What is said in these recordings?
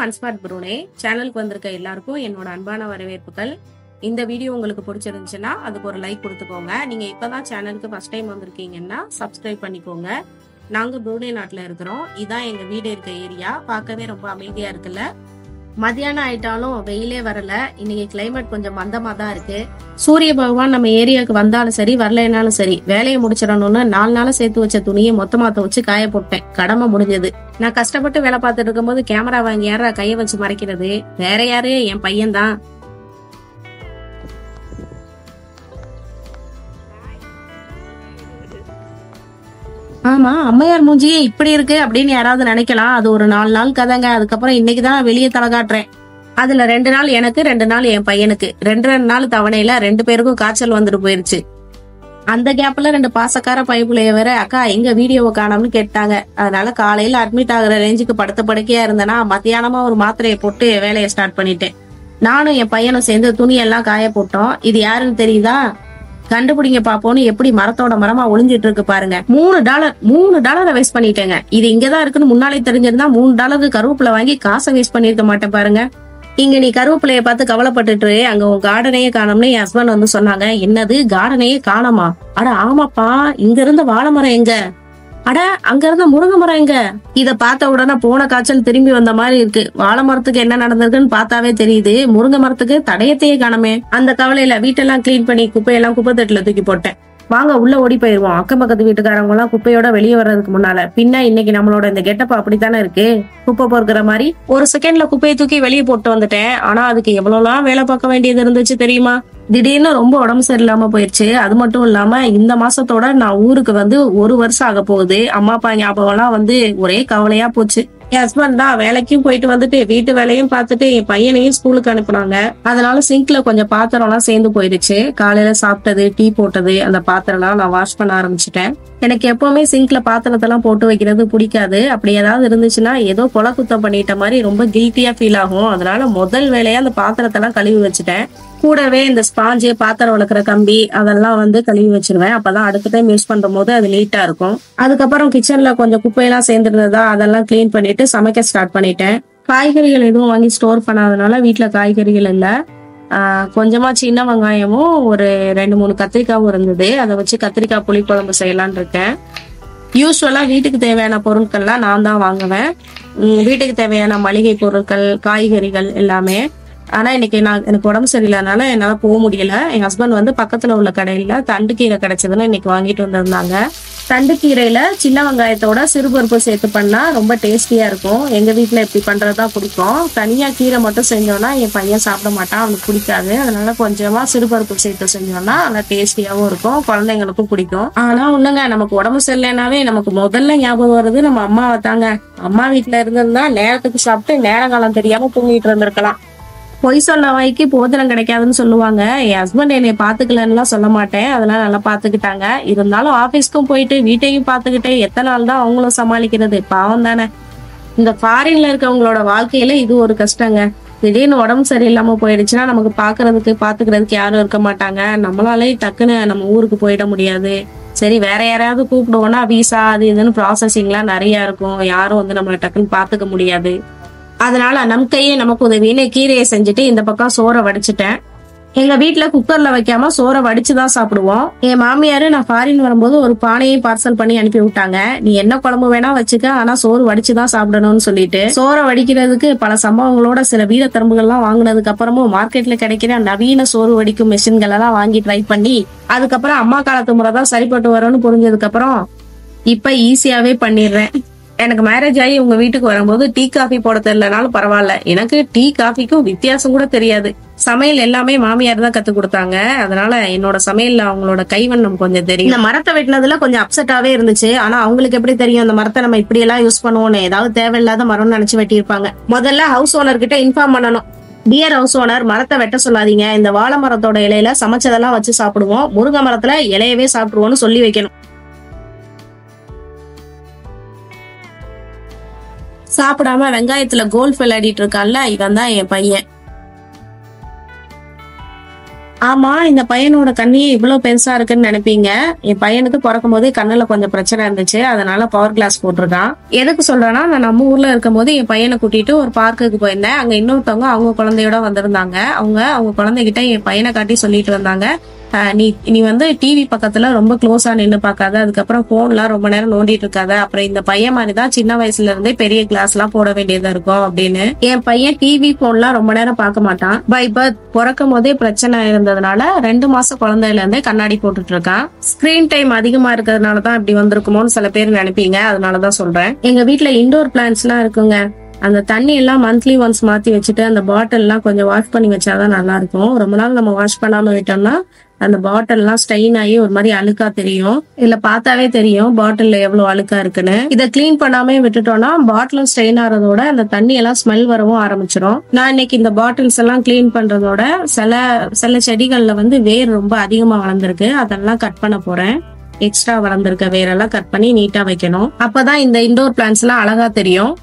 ஃபன்ஸ்பாட் Brunei சேனலுக்கு வந்திருக்க எல்லாருக்கும் என்னோட அன்பான வரவேற்புகள் இந்த வீடியோ உங்களுக்கு பிடிச்சிருந்துச்சுன்னா அதுக்கு ஒரு லைக் கொடுத்துக்கோங்க நீங்க இப்பதான் சேனலுக்கு ஃபர்ஸ்ட் டைம் வந்திருக்கீங்கன்னா சப்ஸ்கிரைப் பண்ணிக்கோங்க நாங்க ப்ரூனே நாட்டுல இருக்கிறோம் இதான் எங்க வீடு இருக்க ஏரியா பார்க்கவே ரொம்ப அமைதியா இருக்குல்ல மத்தியானம் ஆயிட்டாலும் வெயிலே வரல இன்னைக்கு கிளைமேட் கொஞ்சம் மந்தமா தான் இருக்கு சூரிய பகவான் நம்ம ஏரியாவுக்கு வந்தாலும் சரி வரலைனாலும் சரி வேலையை முடிச்சிடணும்னு நாலு நாளா சேர்த்து வச்ச துணியை மொத்தமா துவச்சு காய போட்டேன் கடமை முடிஞ்சது நான் கஷ்டப்பட்டு வேலை பார்த்துட்டு இருக்கும்போது கேமரா வாங்கி யாரா கைய வச்சு மறைக்கிறது வேற யாரு என் பையன் தான் ஆமா அம்மையார் மூஞ்சியே இப்படி இருக்கு அப்படின்னு யாராவது நினைக்கலாம் அது ஒரு நாலு நாள் கதைங்க அதுக்கப்புறம் இன்னைக்குதான் வெளியே தலை காட்டுறேன் அதுல ரெண்டு நாள் எனக்கு ரெண்டு நாள் என் பையனுக்கு ரெண்டு ரெண்டு நாள் தவணையில ரெண்டு பேருக்கும் காய்ச்சல் வந்துட்டு போயிருச்சு அந்த கேப்ல ரெண்டு பாசக்கார பைப்புலைய வேற அக்கா எங்க வீடியோவை காணோம்னு கேட்டாங்க அதனால காலையில அட்மிட் ஆகுற ரேஞ்சுக்கு படுத்த படுக்கையா இருந்தேன்னா மத்தியானமா ஒரு மாத்திரையை போட்டு வேலையை ஸ்டார்ட் பண்ணிட்டேன் நானும் என் பையனும் சேர்ந்து துணியெல்லாம் காய போட்டோம் இது யாருன்னு தெரியுதா கண்டுபிடிங்க பாப்போன்னு எப்படி மரத்தோட மரமா ஒளிஞ்சிட்டு இருக்கு பாருங்க மூணு டாலர் மூணு டாலரை வேஸ்ட் பண்ணிட்டேங்க இது இங்கதான் இருக்குன்னு முன்னாலே தெரிஞ்சிருந்தா மூணு டாலருக்கு கருவேப்பிலை வாங்கி காசை வேஸ்ட் பண்ணிருக்க மாட்டேன் பாருங்க இங்க நீ கருவேப்பிலைய பார்த்து கவலைப்பட்டுட்டு அங்க உன் கார்டனையே காணோம்னு என் ஹஸ்பண்ட் வந்து சொன்னாங்க என்னது கார்டனையே காணோமா அட ஆமாப்பா இங்க இருந்த வாழை மரம் எங்க அட அங்க இருந்த முருங்கை மரம் எங்க இத பார்த்த உடனே போன காய்ச்சல் திரும்பி வந்த மாதிரி இருக்கு வாழை மரத்துக்கு என்ன நடந்திருக்குன்னு பார்த்தாவே தெரியுது முருங்கை மரத்துக்கு தடயத்தையே காணமே அந்த கவலையில வீட்டெல்லாம் கிளீன் பண்ணி குப்பையெல்லாம் குப்பை தட்டுல தூக்கி போட்டேன் வாங்க உள்ள ஓடி போயிருவோம் அக்கம் பக்கத்து வீட்டுக்காரங்க எல்லாம் குப்பையோட வெளியே வர்றதுக்கு முன்னால பின்ன இன்னைக்கு நம்மளோட இந்த கெட்டப் அப்படித்தானே இருக்கு குப்பை பொறுக்கிற மாதிரி ஒரு செகண்ட்ல குப்பையை தூக்கி வெளியே போட்டு வந்துட்டேன் ஆனா அதுக்கு எவ்வளவுலாம் வேலை பார்க்க வேண்டியது இருந்துச்சு தெரியுமா திடீர்னு ரொம்ப உடம்பு சரியில்லாம போயிருச்சு அது மட்டும் இல்லாம இந்த மாசத்தோட நான் ஊருக்கு வந்து ஒரு வருஷம் ஆக போகுது அம்மா அப்பா ஞாபகம் எல்லாம் வந்து ஒரே கவலையா போச்சு என் ஹஸ்பண்ட் தான் வேலைக்கும் போயிட்டு வந்துட்டு வீட்டு வேலையும் பார்த்துட்டு என் பையனையும் ஸ்கூலுக்கு அனுப்புனாங்க அதனால சிங்க்ல கொஞ்சம் பாத்திரம் எல்லாம் சேர்ந்து போயிடுச்சு காலையில சாப்பிட்டது டீ போட்டது அந்த பாத்திரம் எல்லாம் நான் வாஷ் பண்ண ஆரம்பிச்சிட்டேன் எனக்கு எப்பவுமே சிங்க்ல பாத்திரத்தெல்லாம் போட்டு வைக்கிறது பிடிக்காது அப்படி ஏதாவது இருந்துச்சுன்னா ஏதோ கொலை குத்தம் பண்ணிட்ட மாதிரி ரொம்ப கில்ட்டியா ஃபீல் ஆகும் அதனால முதல் வேலையா அந்த பாத்திரத்தெல்லாம் கழுவி வச்சுட்டேன் கூடவே இந்த ஸ்பாஞ்சு பாத்திரம் வளர்க்குற கம்பி அதெல்லாம் வந்து கழுவி வச்சிருவேன் அப்பதான் அடுத்த டைம் யூஸ் பண்ற போது அது நீட்டா இருக்கும் அதுக்கப்புறம் கிச்சன்ல கொஞ்சம் குப்பையெல்லாம் சேர்ந்துருந்ததா அதெல்லாம் க்ளீன் பண்ணிட்டு சமைக்க ஸ்டார்ட் பண்ணிட்டேன் காய்கறிகள் எதுவும் வாங்கி ஸ்டோர் பண்ணாதனால வீட்டுல காய்கறிகள் இல்ல ஆஹ் கொஞ்சமா சின்ன வெங்காயமும் ஒரு ரெண்டு மூணு கத்திரிக்காவும் இருந்தது அதை வச்சு கத்திரிக்காய் புளிக்குழம்பு செய்யலாம்னு இருக்கேன் யூஸ்வலா வீட்டுக்கு தேவையான பொருட்கள்லாம் நான் தான் வாங்குவேன் உம் வீட்டுக்கு தேவையான மளிகை பொருட்கள் காய்கறிகள் எல்லாமே ஆனா இன்னைக்கு நான் எனக்கு உடம்பு சரியில்லாதனால என்னால போக முடியல என் ஹஸ்பண்ட் வந்து பக்கத்துல உள்ள கடையில தண்டுக்கீரை கிடைச்சதுன்னு இன்னைக்கு வாங்கிட்டு வந்திருந்தாங்க தண்டுக்கீரையில சின்ன வெங்காயத்தோட சிறுபருப்பு சேர்த்து பண்ணா ரொம்ப டேஸ்டியா இருக்கும் எங்க வீட்ல இப்படி பண்றதுதான் பிடிக்கும் தனியா கீரை மட்டும் செஞ்சோம்னா என் பையன் சாப்பிட மாட்டான் அவனுக்கு பிடிக்காது அதனால கொஞ்சமா சிறுபருப்பு சேர்த்து செஞ்சோம்னா நல்லா டேஸ்டியாவும் இருக்கும் குழந்தைங்களுக்கும் பிடிக்கும் ஆனா ஒண்ணுங்க நமக்கு உடம்பு சரியில்லைனாவே நமக்கு முதல்ல ஞாபகம் வருது நம்ம அம்மாவை தாங்க அம்மா வீட்ல இருந்திருந்தா நேரத்துக்கு சாப்பிட்டு நேரங்காலம் தெரியாம தூங்கிட்டு இருந்திருக்கலாம் பொய் சொன்ன வாய்க்கு போதனம் கிடைக்காதுன்னு சொல்லுவாங்க என் ஹஸ்பண்ட் என்னை பாத்துக்கலன்னுலாம் சொல்ல மாட்டேன் அதெல்லாம் நல்லா பாத்துக்கிட்டாங்க இருந்தாலும் ஆபீஸ்க்கும் போயிட்டு வீட்டையும் பாத்துக்கிட்டு எத்தனை நாள் தான் அவங்களும் சமாளிக்கிறது பாவம் தானே இந்த ஃபாரின்ல இருக்கவங்களோட வாழ்க்கையில இது ஒரு கஷ்டங்க திடீர்னு உடம்பு சரியில்லாம போயிடுச்சுன்னா நமக்கு பாக்குறதுக்கு பாத்துக்கிறதுக்கு யாரும் இருக்க மாட்டாங்க நம்மளாலே டக்குன்னு நம்ம ஊருக்கு போயிட முடியாது சரி வேற யாரையாவது கூப்பிடுவோம்னா விசா அது இதுன்னு ப்ராசஸிங்லாம் நிறைய இருக்கும் யாரும் வந்து நம்மளை டக்குன்னு பாத்துக்க முடியாது அதனால நம் கையே நமக்கு உதவின்னு கீரையை செஞ்சுட்டு இந்த பக்கம் சோறை வடிச்சிட்டேன் எங்க வீட்ல குக்கர்ல வைக்காம சோறை வடிச்சுதான் சாப்பிடுவோம் என் மாமியாரு நான் ஃபாரின் வரும்போது ஒரு பானையும் பார்சல் பண்ணி அனுப்பி விட்டாங்க நீ என்ன குழம்பு வேணா வச்சுக்க ஆனா சோறு வடிச்சுதான் சாப்பிடணும்னு சொல்லிட்டு சோறை வடிக்கிறதுக்கு பல சம்பவங்களோட சில வீர தரம்புகள்லாம் வாங்கினதுக்கு அப்புறமும் மார்க்கெட்ல கிடைக்கிற நவீன சோறு வடிக்கும் மிஷின்கள் எல்லாம் வாங்கி ட்ரை பண்ணி அதுக்கப்புறம் அம்மா காலத்து முறை தான் சரிப்பட்டு வரும்னு புரிஞ்சதுக்கு அப்புறம் இப்ப ஈஸியாவே பண்ணிடுறேன் எனக்கு மேரேஜ் ஆகி உங்க வீட்டுக்கு வரும்போது டீ காஃபி போட தெரியலனாலும் பரவாயில்ல எனக்கு டீ காஃபிக்கும் வித்தியாசம் கூட தெரியாது சமையல் எல்லாமே மாமியார் தான் கத்து கொடுத்தாங்க அதனால என்னோட சமையல்ல அவங்களோட கைவண்ணம் கொஞ்சம் தெரியும் இந்த மரத்தை வெட்டினதுல கொஞ்சம் அப்செட்டாவே இருந்துச்சு ஆனா அவங்களுக்கு எப்படி தெரியும் இந்த மரத்தை நம்ம இப்படி எல்லாம் யூஸ் பண்ணுவோம்னு ஏதாவது தேவையில்லாத மரம்னு நினைச்சு வெட்டியிருப்பாங்க முதல்ல ஹவுஸ் ஓனர் கிட்ட இன்ஃபார்ம் பண்ணணும் டியர் ஹவுஸ் ஓனர் மரத்தை வெட்ட சொல்லாதீங்க இந்த வாழை மரத்தோட இலையில சமைச்சதெல்லாம் வச்சு சாப்பிடுவோம் முருங்கை மரத்துல இலையவே சாப்பிடுவோம்னு சொல்லி வைக்கணும் சாப்பிடாம வெங்காயத்துல கோல்ஃப் விளையாடிட்டு இருக்கான்ல இவன் தான் என் பையன் ஆமா இந்த பையனோட கண்ணியே இவ்வளவு பெருசா இருக்குன்னு நினைப்பீங்க என் பையனுக்கு பிறக்கும் போதே கண்ணுல கொஞ்சம் பிரச்சனை இருந்துச்சு அதனால பவர் கிளாஸ் போட்டிருக்கான் எதுக்கு சொல்றேன்னா நான் நம்ம ஊர்ல இருக்கும் போது என் பையனை கூட்டிட்டு ஒரு பார்க்குக்கு போயிருந்தேன் அங்க இன்னொருத்தவங்க அவங்க குழந்தையோட வந்திருந்தாங்க அவங்க அவங்க குழந்தைகிட்ட என் பையனை காட்டி சொல்லிட்டு வந்தாங்க "ஆஹ், நீ நீ வந்து டிவி பக்கத்துல ரொம்ப க்ளோஸா நின்னு பார்க்காத அதுக்கப்புறம் போன்லாம் ரொம்ப நேரம் நோண்டிட்டு இருக்காத அப்புறம் இந்த பையன் மாதிரி தான் சின்ன வயசுல இருந்தே பெரிய கிளாஸ் எல்லாம் போட வேண்டியதா இருக்கும் அப்படின்னு என் பையன் டிவி போன்லாம் ரொம்ப நேரம் பார்க்க மாட்டான் பை பர்த் பிறக்கும் போதே பிரச்சனை இருந்ததுனால ரெண்டு மாசம் குழந்தையில இருந்தே கண்ணாடி போட்டுட்டு இருக்கான் ஸ்கிரீன் டைம் அதிகமா இருக்கிறதுனால தான் இப்படி வந்திருக்குமோன்னு சில பேர் நினைப்பீங்க அதனாலதான் சொல்றேன் எங்க வீட்ல இண்டோர் பிளான்ஸ் எல்லாம் இருக்குங்க அந்த தண்ணி எல்லாம் மந்த்லி ஒன்ஸ் மாத்தி வச்சுட்டு அந்த பாட்டில் எல்லாம் கொஞ்சம் வாஷ் பண்ணி வச்சாதான் நல்லா இருக்கும் ரொம்ப நாள் நம்ம வாஷ் பண்ணாம விட்டோம்னா அந்த பாட்டில் எல்லாம் ஸ்டெயின் ஆகி ஒரு மாதிரி அழுக்கா தெரியும் இல்ல பார்த்தாவே தெரியும் பாட்டில்ல எவ்வளவு அழுக்கா இருக்குன்னு இதை க்ளீன் பண்ணாம விட்டுட்டோம்னா பாட்டிலும் ஸ்டெயின் ஆறதோட அந்த தண்ணி எல்லாம் ஸ்மெல் வரவும் ஆரம்பிச்சிடும் நான் இன்னைக்கு இந்த பாட்டில்ஸ் எல்லாம் க்ளீன் பண்றதோட சில சில செடிகள்ல வந்து வேர் ரொம்ப அதிகமா வளர்ந்துருக்கு அதெல்லாம் கட் பண்ண போறேன் எக்ஸ்ட்ரா வளர்ந்துருக்க வேரெல்லாம் கட் பண்ணி நீட்டா வைக்கணும் அப்பதான் இந்த இண்டோர் பிளான்ஸ் எல்லாம் அழகா தெரியும்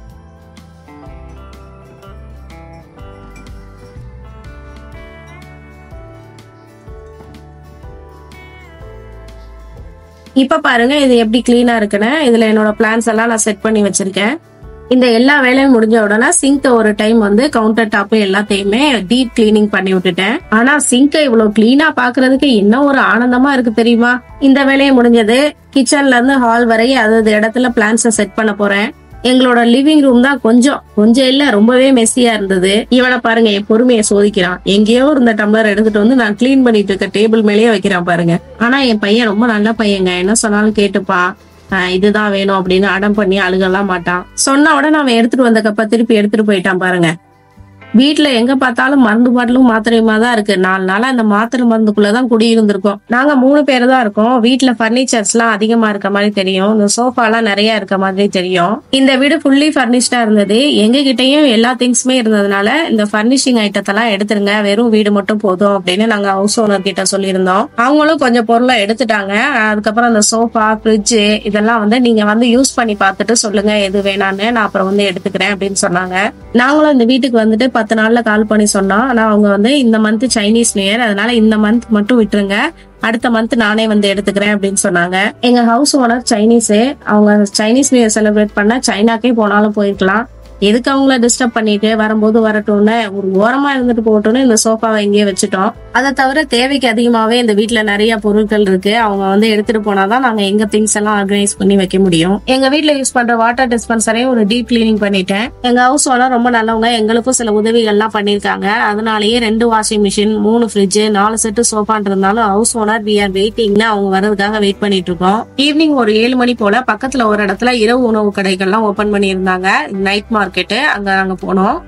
இப்ப பாருங்க இது எப்படி கிளீனா இருக்குன்னு இதுல என்னோட பிளான்ஸ் எல்லாம் நான் செட் பண்ணி வச்சிருக்கேன் இந்த எல்லா வேலையும் முடிஞ்ச உடனே சிங்க் ஒரு டைம் வந்து கவுண்டர் டாப் எல்லாத்தையுமே டீப் கிளீனிங் பண்ணி விட்டுட்டேன் ஆனா சிங்க இவ்வளவு கிளீனா பாக்குறதுக்கு என்ன ஒரு ஆனந்தமா இருக்கு தெரியுமா இந்த வேலையை முடிஞ்சது கிச்சன்ல இருந்து ஹால் வரை அதாவது இடத்துல பிளான்ஸ செட் பண்ண போறேன் எங்களோட லிவிங் ரூம் தான் கொஞ்சம் கொஞ்சம் இல்ல ரொம்பவே மெஸ்ஸியா இருந்தது இவனை பாருங்க என் பொறுமையை சோதிக்கிறான் எங்கேயோ இருந்த டம்ளர் எடுத்துட்டு வந்து நான் க்ளீன் பண்ணிட்டு இருக்க டேபிள் மேலேயே வைக்கிறான் பாருங்க ஆனா என் பையன் ரொம்ப நல்ல பையங்க என்ன சொன்னாலும் கேட்டுப்பான் ஆஹ் இதுதான் வேணும் அப்படின்னு அடம் பண்ணி அழுகலாம் மாட்டான் சொன்ன உடனே அவன் எடுத்துட்டு வந்த கப்ப திருப்பி எடுத்துட்டு போயிட்டான் பாருங்க வீட்ல எங்க பார்த்தாலும் மருந்து பாட்டிலும் மாத்திரையுமா தான் இருக்கு நாலு நாளா இந்த மாத்திரை மருந்துக்குள்ளதான் குடியிருந்திருக்கோம் நாங்க மூணு பேர் தான் இருக்கோம் வீட்ல பர்னிச்சர்ஸ் எல்லாம் அதிகமா இருக்க மாதிரி தெரியும் இந்த சோஃபா எல்லாம் நிறைய இருக்க மாதிரி தெரியும் இந்த வீடு ஃபுல்லி பர்னிஷ்டா இருந்தது எங்க கிட்டயும் எல்லா திங்ஸுமே இருந்ததுனால இந்த பர்னிஷிங் ஐட்டத்தெல்லாம் எடுத்துருங்க வெறும் வீடு மட்டும் போதும் அப்படின்னு நாங்க ஹவுஸ் ஓனர் கிட்ட சொல்லியிருந்தோம் அவங்களும் கொஞ்சம் பொருளை எடுத்துட்டாங்க அதுக்கப்புறம் அந்த சோஃபா ஃப்ரிட்ஜ் இதெல்லாம் வந்து நீங்க வந்து யூஸ் பண்ணி பார்த்துட்டு சொல்லுங்க எது வேணான்னு நான் அப்புறம் வந்து எடுத்துக்கிறேன் அப்படின்னு சொன்னாங்க நாங்களும் இந்த வீட்டுக்கு வந்துட்டு பத்து நாள்ல கால் பண்ணி சொன்னோம் ஆனா அவங்க வந்து இந்த மந்த் சைனீஸ் நியூ இயர் அதனால இந்த மந்த் மட்டும் விட்டுருங்க அடுத்த மந்த் நானே வந்து எடுத்துக்கிறேன் அப்படின்னு சொன்னாங்க எங்க ஹவுஸ் ஓனர் சைனீஸ் அவங்க சைனீஸ் நியூ இயர் செலிப்ரேட் பண்ண சைனாக்கே போனாலும் போயிருக்கலாம் எதுக்கு அவங்கள டிஸ்டர்ப் பண்ணிட்டு வரும்போது வரட்டும்னு ஒரு ஓரமா இருந்துட்டு போகட்டும்னு இந்த சோஃபாவை இங்கேயே வச்சுட்டோம் அதை தவிர தேவைக்கு அதிகமாவே இந்த வீட்ல நிறைய பொருட்கள் இருக்கு அவங்க வந்து எடுத்துட்டு போனாதான் நாங்க எங்க திங்ஸ் எல்லாம் ஆர்கனைஸ் பண்ணி வைக்க முடியும் எங்க வீட்ல யூஸ் பண்ற வாட்டர் டிஸ்பென்சரையும் ஒரு டீப் கிளீனிங் பண்ணிட்டேன் எங்க ஹவுஸ் ஓனர் ரொம்ப நல்லவங்க எங்களுக்கும் சில உதவிகள்லாம் பண்ணிருக்காங்க அதனாலயே ரெண்டு வாஷிங் மிஷின் மூணு ஃப்ரிட்ஜ் நாலு செட்டு சோஃபான் இருந்தாலும் ஹவுஸ் ஓனர் வி ஆர் வெயிட்டிங்னு அவங்க வர்றதுக்காக வெயிட் பண்ணிட்டு இருக்கோம் ஈவினிங் ஒரு ஏழு மணி போல பக்கத்துல ஒரு இடத்துல இரவு உணவு கடைகள்லாம் ஓபன் பண்ணியிருந்தாங்க நைட் மார்க்கெட்டு அங்க நாங்க போனோம்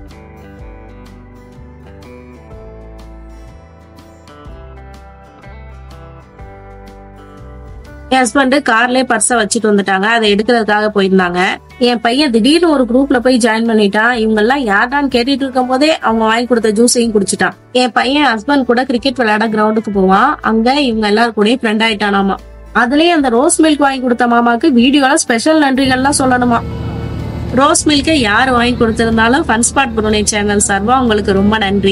என் ஹஸ்பண்ட் கார்லயே பர்ஸ வச்சுட்டு வந்துட்டாங்க அதை எடுக்கிறதுக்காக போயிருந்தாங்க என் பையன் திடீர்னு ஒரு குரூப்ல போய் ஜாயின் பண்ணிட்டான் இவங்க எல்லாம் யார்டான்னு கேட்டுட்டு இருக்கும் போதே அவங்க வாங்கி கொடுத்த ஜூஸையும் குடிச்சிட்டான் என் பையன் ஹஸ்பண்ட் கூட கிரிக்கெட் விளையாட கிரவுண்டுக்கு போவான் அங்க இவங்க எல்லாரும் கூடயும் ஃப்ரெண்ட் ஆயிட்டானாமா அதுலயே அந்த ரோஸ் மில்க் வாங்கி கொடுத்த மாமாக்கு வீடியோல ஸ்பெஷல் நன்றிகள்லாம் சொல்லணுமா ரோஸ் மில்கை யார் வாங்கி கொடுத்திருந்தாலும் ஃபன் ஸ்பாட் புரோனே சேனல் சார்பா உங்களுக்கு ரொம்ப நன்றி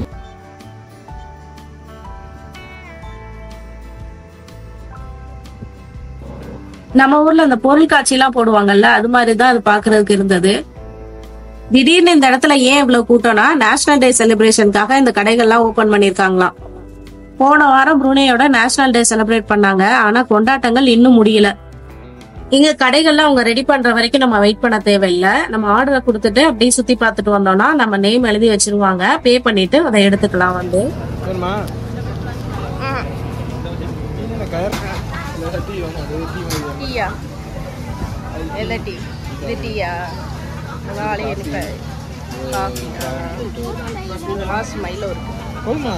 நம்ம ஊர்ல அந்த பொருள் காட்சி எல்லாம் போடுவாங்கல்ல அது மாதிரிதான் அது பாக்குறதுக்கு இருந்தது திடீர்னு இந்த இடத்துல ஏன் இவ்வளவு கூட்டம்னா நேஷனல் டே செலிப்ரேஷனுக்காக இந்த கடைகள்லாம் ஓபன் பண்ணிருக்காங்களாம் போன வாரம் புருனேயோட நேஷனல் டே செலிப்ரேட் பண்ணாங்க ஆனா கொண்டாட்டங்கள் இன்னும் முடியல இங்க கடைகள்லாம் அவங்க ரெடி பண்ற வரைக்கும் நம்ம வெயிட் பண்ண தேவையில்லை நம்ம ஆர்டரை கொடுத்துட்டு அப்படியே சுத்தி பார்த்துட்டு வந்தோம்னா நம்ம நேம் எழுதி வச்சிருவாங்க பே பண்ணிட்டு அதை எடுத்துக்கலாம் வந்து வேணுமா என்ன கயர் இல்லை டீ வேணும் அது டீ வாங்கி டீயா இல்லை டீ இது டீயா நாளே எனக்கு காஃபி லாஸ்ட் மைலோ இருக்கு போதுமா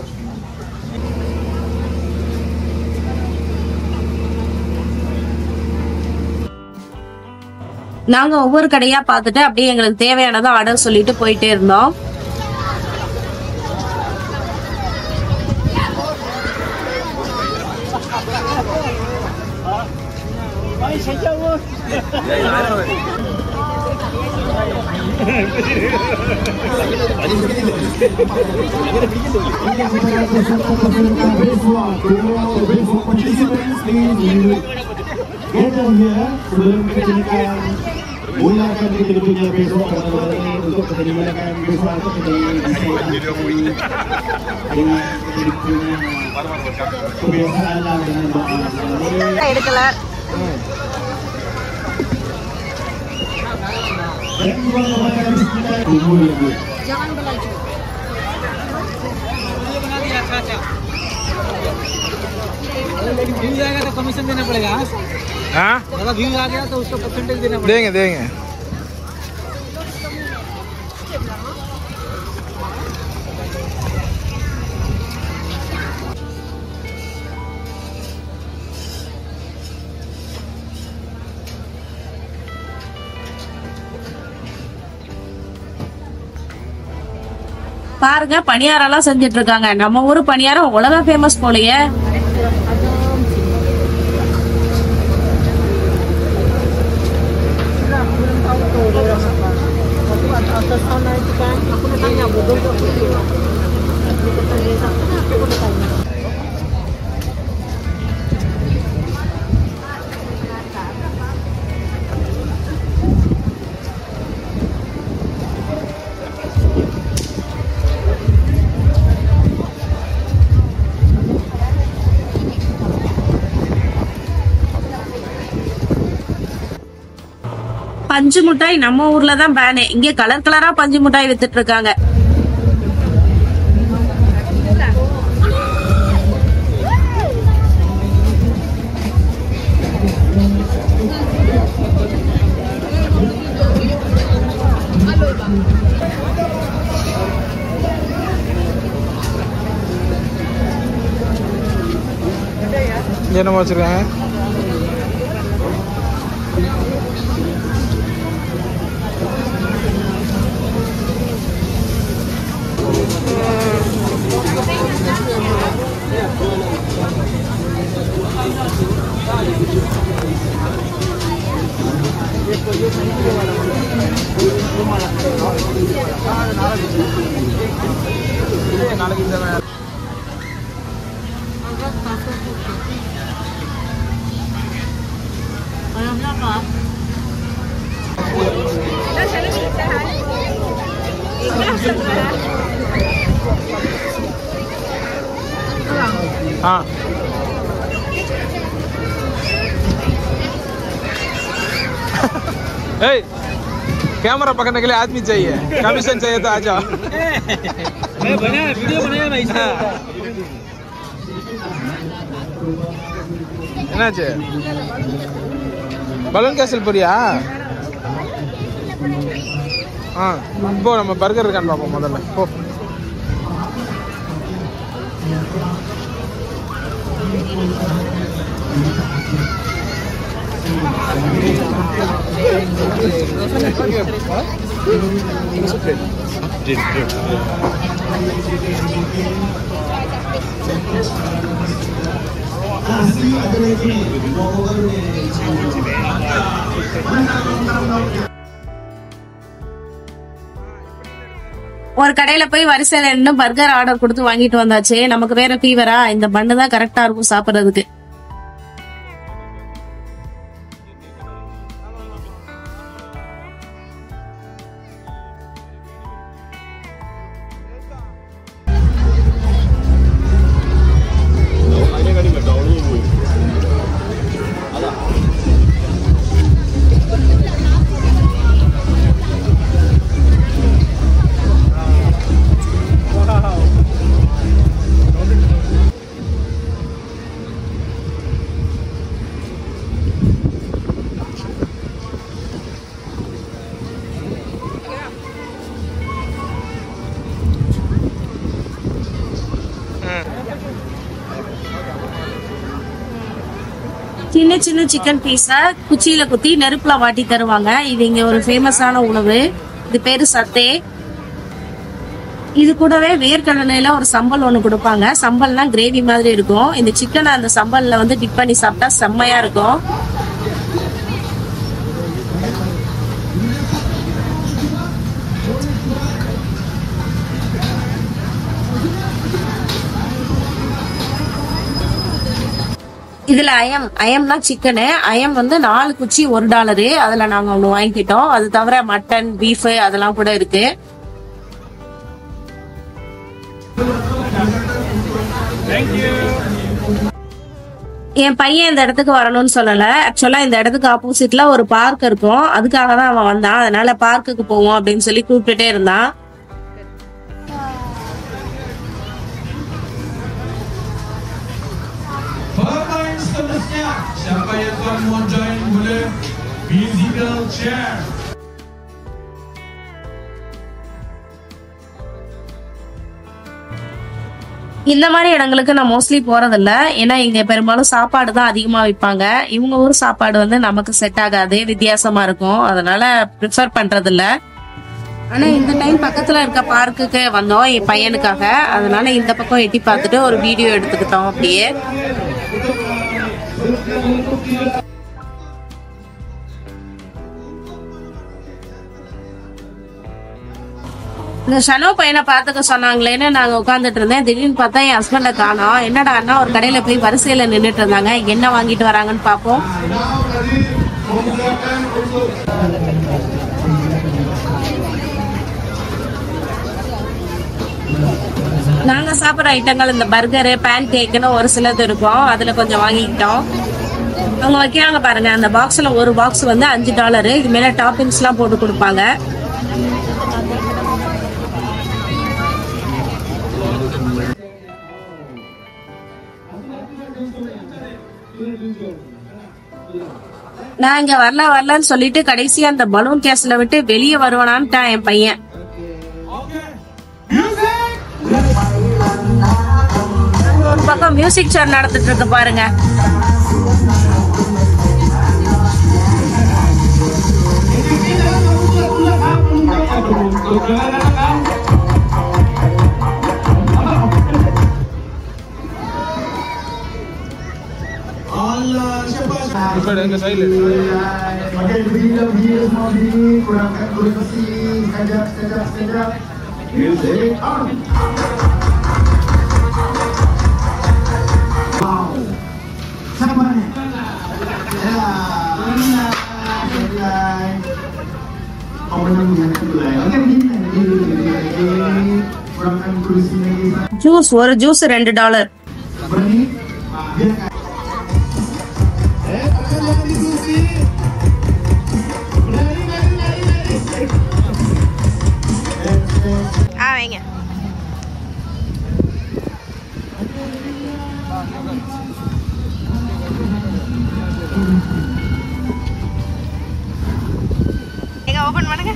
நாங்க ஒவ்வொரு கடையா பார்த்துட்டு அப்படியே எங்களுக்கு தேவையானதை ஆர்டர் சொல்லிட்டு போயிட்டே இருந்தோம் Mulakan kita punya besok untuk penyelenggaraan besok atau penyelenggaraan dengan kita punya kebiasaan lah dengan doa. எடுக்கல Dan juga kepada kita umur yang baik. Views आएगा तो कमीशन देना पड़ेगा हाँ ज्यादा व्यूज आ गया तो उसको परसेंटेज देना पड़ेगा देंगे देंगे பாருங்க பணியாரம் எல்லாம் செஞ்சுட்டு இருக்காங்க நம்ம ஊரு பணியாரம் உலக ஃபேமஸ் போலயே பஞ்சு மிட்டாய் நம்ம ஊர்ல தான் பேனு இங்க கலர் கலரா பஞ்சு மிட்டாய் வித்துட்டு இருக்காங்க இங்க என்னமா வச்சிருக்காங்க हाँ ए, कैमरा पकड़ने के लिए आदमी चाहिए कमीशन चाहिए तो आ जाओ मैं बना वीडियो बनाया मैं इसका என்னாச்சு பலூன் கேசல் போறியா ஆ இப்போ நம்ம பர்கர் இருக்கான்னு பார்ப்போம் முதல்ல போ ஒரு கடையில போய் வரிசையில நின்று பர்கர் ஆர்டர் கொடுத்து வாங்கிட்டு வந்தாச்சு நமக்கு வேற ஃபீவரா இந்த பண்ணு தான் கரெக்டா இருக்கும் சாப்பிடுறதுக்கு சின்ன சின்ன சிக்கன் பீஸை குச்சியில குத்தி நெருப்புல வாட்டி தருவாங்க இது இங்க ஒரு ஃபேமஸான உணவு இது பேரு சத்தே இது கூடவே வேர்க்கடலையில ஒரு சம்பல் ஒண்ணு கொடுப்பாங்க சம்பல்னா கிரேவி மாதிரி இருக்கும் இந்த சிக்கனை அந்த சம்பல்ல வந்து டிப் பண்ணி சாப்பிட்டா செம்மையா இருக்கும் இதுல அயம் அயம்னா சிக்கனு அயம் வந்து நாலு குச்சி ஒரு டாலரு அதுல நாங்க ஒண்ணு வாங்கிக்கிட்டோம் அது தவிர மட்டன் பீஃப் அதெல்லாம் கூட இருக்கு என் பையன் இந்த இடத்துக்கு வரணும்னு சொல்லல ஆக்சுவலா இந்த இடத்துக்கு ஆப்போசிட்ல ஒரு பார்க் இருக்கும் அதுக்காக தான் அவன் வந்தான் அதனால பார்க்குக்கு போவோம் அப்படின்னு சொல்லி கூப்பிட்டுட்டே இருந்தான் Bapak seterusnya, siapa yang telah mau join boleh musical chair. இந்த மாதிரி இடங்களுக்கு நான் மோஸ்ட்லி போறதில்ல ஏன்னா இங்க பெரும்பாலும் சாப்பாடு தான் அதிகமா விற்பாங்க இவங்க ஊர் சாப்பாடு வந்து நமக்கு செட் ஆகாது வித்தியாசமா இருக்கும் அதனால ப்ரிஃபர் பண்றது இல்ல ஆனா இந்த டைம் பக்கத்துல இருக்க பார்க்குக்கு வந்தோம் என் பையனுக்காக அதனால இந்த பக்கம் எட்டி பார்த்துட்டு ஒரு வீடியோ எடுத்துக்கிட்டோம் அப்படியே இந்த ஷனோ பையனை பார்த்துக்க சொன்னாங்களேன்னு நாங்க உட்காந்துட்டு இருந்தேன் திடீர்னு பார்த்தா என் ஹஸ்பண்ட காணோம் என்னடா அண்ணா ஒரு கடையில போய் வரிசையில நின்னுட்டு இருந்தாங்க என்ன வாங்கிட்டு வராங்கன்னு பாப்போம் நாங்க சாப்பிட்ற ஐட்டங்கள் இந்த பர்கரு பேன் கேக்குன்னு ஒரு சிலது இருக்கும் அதுல கொஞ்சம் வாங்கிக்கிட்டோம் அவங்க வைக்கிறாங்க பாருங்க அந்த பாக்ஸ்ல ஒரு பாக்ஸ் வந்து அஞ்சு டாலரு இது மேல டாப்பிங்ஸ் எல்லாம் போட்டு கொடுப்பாங்க நான் இங்க வரல வரலன்னு சொல்லிட்டு கடைசியா அந்த பலூன் கேஸ்ல விட்டு வெளியே வருவானான்ட்டான் என் பையன் ஒரு பக்கம் மியூசிக் ஷோ நடந்துட்டு இருக்கு பாருங்க Allah, siapa? இப்ப எங்க சைடுல Pakai benda dia semua bini kurangkan boleh besi sekejap sekejap sekejap. Music on. Wow. Siapa ni? Ya, benar. Benar. Oh, benar benar benar. Okey, begini lagi, begini lagi. Kurangkan kursi lagi. Juice ஒரு juice ரெண்டு dollar Berani? Biarkan. ஆ வைங்க எங்க open பண்ணுங்க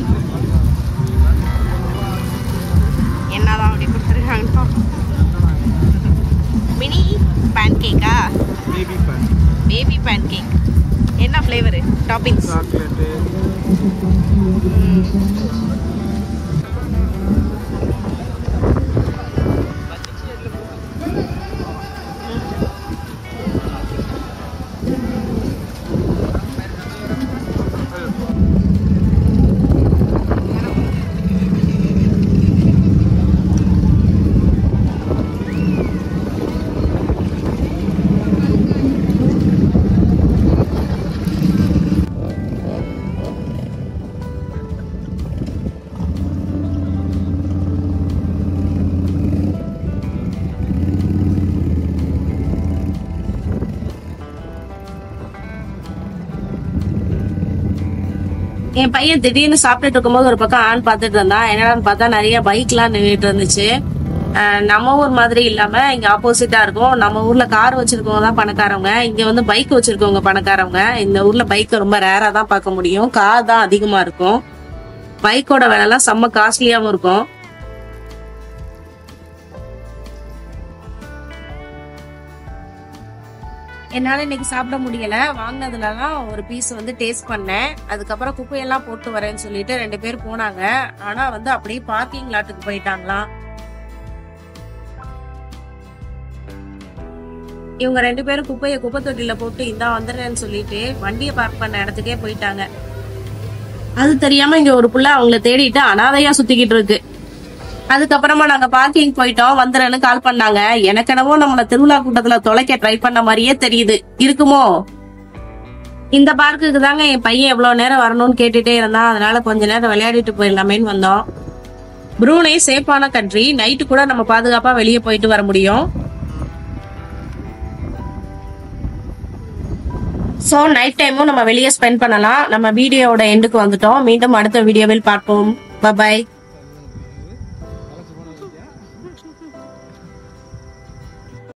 என்னதான் அப்படி கொடுத்துருக்காங்க mini பேன் கேக்கா baby pan baby pancake என்ன ஃப்ளேவரு டாப்பிங்ஸ் சாக்லேட்டு என் பையன் திடீர்னு சாப்பிட்டுட்டு இருக்கும்போது ஒரு பக்கம் ஆன் பார்த்துட்டு இருந்தான் என்னடான்னு பார்த்தா நிறைய பைக்லாம் நின்றுட்டு இருந்துச்சு அஹ் நம்ம ஊர் மாதிரி இல்லாம இங்க ஆப்போசிட்டா இருக்கும் நம்ம ஊர்ல கார் வச்சிருக்கவங்க தான் பணக்காரவங்க இங்க வந்து பைக் வச்சிருக்கவங்க பணக்காரவங்க இந்த ஊர்ல பைக் ரொம்ப ரேரா தான் பார்க்க முடியும் கார் தான் அதிகமா இருக்கும் பைக்கோட விலைலாம் செம்ம காஸ்ட்லியாவும் இருக்கும் என்னால இன்னைக்கு சாப்பிட முடியல வாங்கினதுலலாம் ஒரு பீஸ் வந்து டேஸ்ட் பண்ணேன் அதுக்கப்புறம் குப்பையெல்லாம் போட்டு வரேன்னு சொல்லிட்டு ரெண்டு பேர் போனாங்க ஆனா வந்து அப்படியே பார்க்கிங் லாட்டுக்கு போயிட்டாங்களாம் இவங்க ரெண்டு பேரும் குப்பையை குப்பை தொட்டில போட்டு இந்தா வந்துடுறேன்னு சொல்லிட்டு வண்டியை பார்க் பண்ண இடத்துக்கே போயிட்டாங்க அது தெரியாம இங்க ஒரு புள்ள அவங்கள தேடிட்டு அனாதையா சுத்திக்கிட்டு இருக்கு அதுக்கப்புறமா நாங்க பார்க்கிங் போயிட்டோம் வந்துறேன்னு கால் பண்ணாங்க எனக்கு என்னவோ நம்மள திருவிழா கூட்டத்துல தொலைக்க ட்ரை பண்ண மாதிரியே தெரியுது இருக்குமோ இந்த பார்க்குக்கு தாங்க என் பையன் எவ்வளவு நேரம் வரணும்னு கேட்டுட்டே இருந்தான் அதனால கொஞ்ச நேரம் விளையாடிட்டு போயிடலாமேன்னு வந்தோம் ப்ரூனே சேஃபான கண்ட்ரி நைட்டு கூட நம்ம பாதுகாப்பா வெளியே போயிட்டு வர முடியும் ஸோ நைட் டைமும் நம்ம வெளியே ஸ்பெண்ட் பண்ணலாம் நம்ம வீடியோவோட எண்டுக்கு வந்துட்டோம் மீண்டும் அடுத்த வீடியோவில் பார்ப்போம் பபாய்